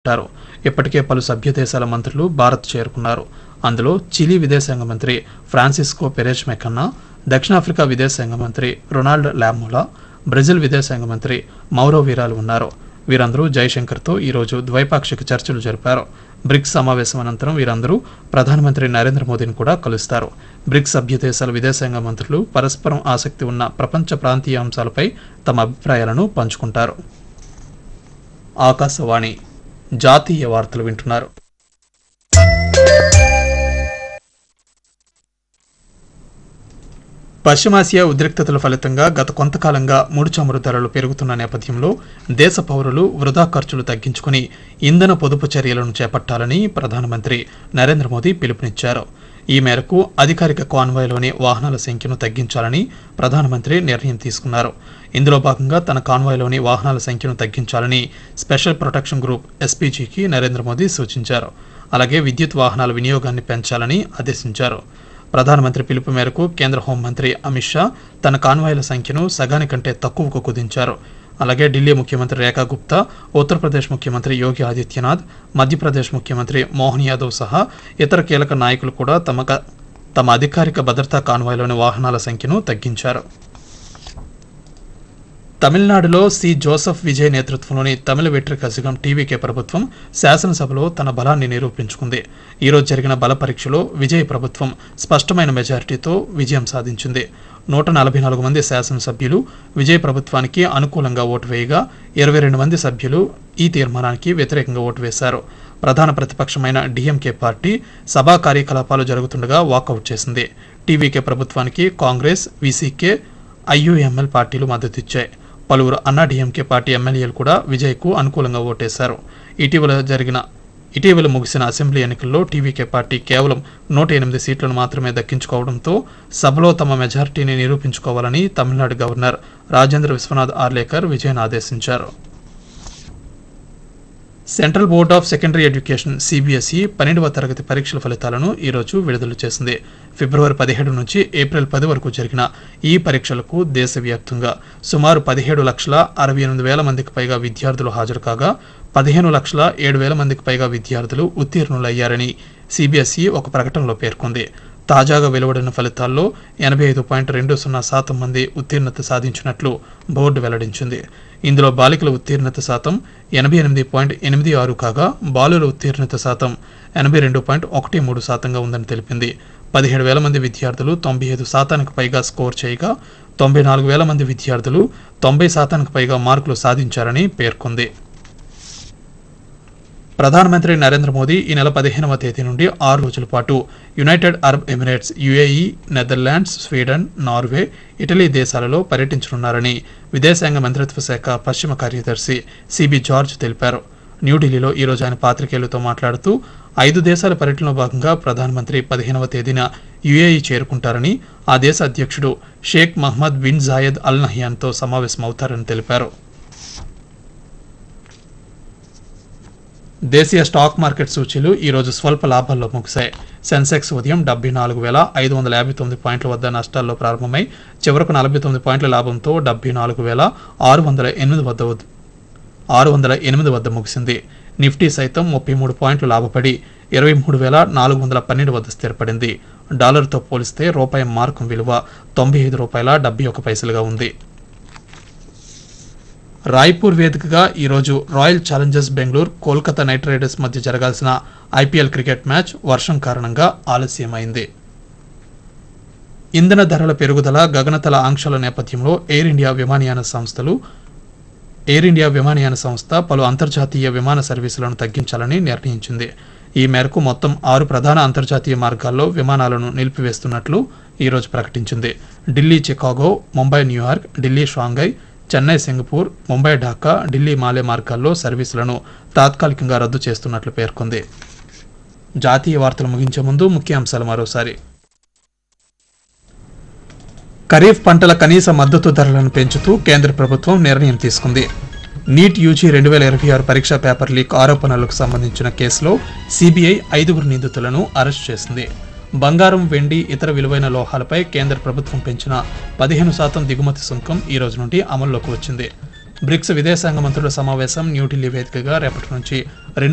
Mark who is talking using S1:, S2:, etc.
S1: ఉంటారు ఇప్పటికే పలు సభ్య దేశాల మంత్రులు భారత్ చేరుకున్నారు అందులో చిలీ విదేశాంగ మంత్రి ఫ్రాన్సిస్కో పెరేజ్ మెకన్నా దక్షిణాఫ్రికా విదేశాంగ మంత్రి రొనాల్డ్ లామోలా బ్రెజిల్ విదేశాంగ మంత్రి మౌరో వీరాలు ఉన్నారు వీరందరూ జైశంకర్తో ఈరోజు ద్వైపాక్షిక చర్చలు జరిపారు బ్రిక్స్ సమావేశం అనంతరం వీరందరూ ప్రధానమంత్రి నరేంద్ర మోదీని కూడా కలుస్తారు బ్రిక్స్ సభ్య దేశాల విదేశాంగ మంత్రులు పరస్పరం ఆసక్తి ఉన్న ప్రపంచ ప్రాంతీయ అంశాలపై తమ అభిప్రాయాలను పంచుకుంటారు ఆకాశవాణి జాతీయ వార్తలు వింటున్నారు పశ్చిమాసియా ఉద్రిక్తతల ఫలితంగా గత కొంతకాలంగా ముడి చమురు ధరలు పెరుగుతున్న నేపథ్యంలో దేశ పౌరులు వృధా ఖర్చులు తగ్గించుకుని ఇంధన పొదుపు చర్యలను చేపట్టాలని ప్రధానమంత్రి నరేంద్ర మోదీ పిలుపునిచ్చారు ఈ మేరకు అధికారిక కాన్వాయ్లోని వాహనాల సంఖ్యను తగ్గించాలని ప్రధానమంత్రి నిర్ణయం తీసుకున్నారు ఇందులో భాగంగా తన కాన్వాయ్లోని వాహనాల సంఖ్యను తగ్గించాలని స్పెషల్ ప్రొటెక్షన్ గ్రూప్ ఎస్పీజీకి నరేంద్ర మోదీ సూచించారు అలాగే విద్యుత్ వాహనాల వినియోగాన్ని పెంచాలని ఆదేశించారు ప్రధానమంత్రి పిలుపు మేరకు కేంద్ర హోంమంత్రి అమిత్ షా తన కాన్వాయ్ల సంఖ్యను సగానికంటే తక్కువకు కుదించారు అలాగే ఢిల్లీ ముఖ్యమంత్రి రేఖా గుప్తా ఉత్తరప్రదేశ్ ముఖ్యమంత్రి యోగి ఆదిత్యనాథ్ మధ్యప్రదేశ్ ముఖ్యమంత్రి మోహన్ యాదవ్ సహా ఇతర కీలక నాయకులు కూడా తమ తమ అధికారిక భద్రతా కాన్వాయ్లోని వాహనాల సంఖ్యను తగ్గించారు తమిళనాడులో సి జోసెఫ్ విజయ్ నేతృత్వంలోని తమిళ వెట్రి కజగం టీవీకే ప్రభుత్వం శాసనసభలో తన బలాన్ని నిరూపించుకుంది ఈరోజు జరిగిన బల పరీక్షలో విజయ్ ప్రభుత్వం స్పష్టమైన మెజారిటీతో విజయం సాధించింది నూట నలభై నాలుగు మంది శాసనసభ్యులు విజయ్ ప్రభుత్వానికి అనుకూలంగా ఓటు వేయగా ఇరవై రెండు మంది సభ్యులు ఈ తీర్మానానికి వ్యతిరేకంగా ఓటు వేశారు ప్రధాన ప్రతిపక్షమైన డీఎంకే పార్టీ సభా కార్యకలాపాలు జరుగుతుండగా వాకౌట్ చేసింది టీవీకే ప్రభుత్వానికి కాంగ్రెస్ వీసీకే ఐయుఎంఎల్ పార్టీలు మద్దతిచ్చాయి పలువురు అన్నా డీఎంకే పార్టీ ఎమ్మెల్యేలు కూడా విజయ్కు అనుకూలంగా ఓటేశారు ఇటీవల జరిగిన ఇటీవల ముగిసిన అసెంబ్లీ ఎన్నికల్లో టీవీకే పార్టీ కేవలం నూట ఎనిమిది సీట్లను మాత్రమే దక్కించుకోవడంతో సభలో తమ మెజారిటీని నిరూపించుకోవాలని తమిళనాడు గవర్నర్ రాజేంద్ర విశ్వనాథ్ ఆర్లేకర్ విజయన్ ఆదేశించారు central board of secondary education CBSE పన్నెండవ తరగతి పరీక్షల ఫలితాలను ఈరోజు విడుదల చేసింది ఫిబ్రవరి పదిహేడు నుంచి ఏప్రిల్ పది వరకు జరిగిన ఈ పరీక్షలకు దేశవ్యాప్తంగా సుమారు పదిహేడు లక్షల అరవై ఎనిమిది వేల మందికి పైగా విద్యార్థులు హాజరు కాగా పదిహేను లక్షల ఏడు వేల మందికి పైగా విద్యార్థులు ఉత్తీర్ణులయ్యారని సిబిఎస్ఈ ఒక ప్రకటనలో పేర్కొంది తాజాగా వెలువడిన ఫలితాల్లో ఎనభై ఐదు పాయింట్ రెండు సున్నా శాతం మంది ఉత్తీర్ణత సాధించినట్లు బోర్డు వెల్లడించింది ఇందులో బాలికల ఉత్తీర్ణత శాతం ఎనభై ఎనిమిది పాయింట్ ఎనిమిది ఆరు కాగా బాలుల ఉత్తీర్ణత శాతం ఎనభై రెండు పాయింట్ ఒకటి మూడు శాతంగా ఉందని తెలిపింది పదిహేడు వేల మంది విద్యార్థులు తొంభై ఐదు శాతానికి పైగా స్కోర్ చేయగా తొంభై నాలుగు వేల మంది విద్యార్థులు తొంభై శాతానికి పైగా మార్కులు సాధించారని పేర్కొంది ప్రధానమంత్రి నరేంద్ర మోదీ ఈ నెల పదిహేనవ తేదీ నుండి ఆరు రోజుల పాటు United Arab Emirates UAE Netherlands Sweden Norway Italy దేశాలలో పర్యటించనున్నారని విదేశాంగ మంత్రిత్వ శాఖ పశ్చిమ కార్యదర్శి సిబి జార్జ్ తెలిపారు న్యూఢిల్లీలో ఈరోజు ఆయన పాత్రికేయులతో మాట్లాడుతూ ఐదు దేశాల పర్యటనలో భాగంగా ప్రధానమంత్రి పదిహేనవ తేదీన యుఏఈ చేరుకుంటారని ఆ దేశ అధ్యక్షుడు Sheikh Mohamed bin Zayed Al నహ్యాన్తో సమావేశమవుతారని తెలిపారు దేశీయ స్టాక్ మార్కెట్ సూచీలు ఈరోజు స్వల్ప లాభాల్లో ముగిశాయి సెన్సెక్స్ ఉదయం డెబ్బై నాలుగు వేల ఐదు వందల యాభై తొమ్మిది పాయింట్ల వద్ద నష్టాల్లో ప్రారంభమై చివరకు నలభై తొమ్మిది పాయింట్ల లాభంతో డెబ్బై నాలుగు వేల ఆరు వందల ఎనిమిది వద్ద ఉద్- ఆరు వందల ఎనిమిది వద్ద ముగిసింది నిఫ్టీ సైతం ముప్పై మూడు పాయింట్లు లాభపడి ఇరవై మూడు వేల నాలుగు వందల పన్నెండు వద్ద స్థిరపడింది డాలర్తో పోలిస్తే రూపాయి మార్కం విలువ తొంభై ఐదు రూపాయల డెబ్బై ఒక పైసలుగా ఉంది రాయ్పూర్ వేదికగా ఈరోజు Royal Challengers Bengaluru Kolkata Knight Riders మధ్య జరగాల్సిన ఐపీఎల్ క్రికెట్ మ్యాచ్ వర్షం కారణంగా ఆలస్యమైంది ఇంధన ధరల పెరుగుదల గగనతల ఆంక్షల నేపథ్యంలో ఎయిర్ ఇండియా విమానయాన సంస్థలు ఎయిర్ ఇండియా విమానయాన సంస్థ పలు అంతర్జాతీయ విమాన సర్వీసులను తగ్గించాలని నిర్ణయించింది ఈ మేరకు మొత్తం ఆరు ప్రధాన అంతర్జాతీయ మార్గాల్లో విమానాలను నిలిపివేస్తున్నట్లు ఈరోజు ప్రకటించింది Delhi Chicago Mumbai New York Delhi Shanghai Chennai Singapore Mumbai Dhaka Delhi Male మార్గాల్లో సర్వీసులను తాత్కాలికంగా రద్దు చేస్తున్నట్లు పేర్కొంది జాతీయ వార్తలు ముగించే ముందు ముఖ్యాంశాలు మరోసారి ఖరీఫ్ పంటల కనీస మద్దతు ధరలను పెంచుతూ కేంద్ర ప్రభుత్వం నిర్ణయం తీసుకుంది నీట్ యూజీ రెండు వేల ఇరవై ఆరు పరీక్షా పేపర్ లీక్ ఆరోపణలకు సంబంధించిన కేసులో సిబిఐ ఐదుగురు నిందితులను అరెస్ట్ చేసింది బంగారం వెండి ఇతర విలువైన లోహాలపై కేంద్ర ప్రభుత్వం పెంచిన పదిహేను శాతం దిగుమతి సుంకం ఈ రోజు నుండి అమల్లోకి వచ్చింది బ్రిక్స్ విదేశాంగ మంత్రుల సమావేశం న్యూఢిల్లీ వేదికగా రేపటి నుంచి రెండు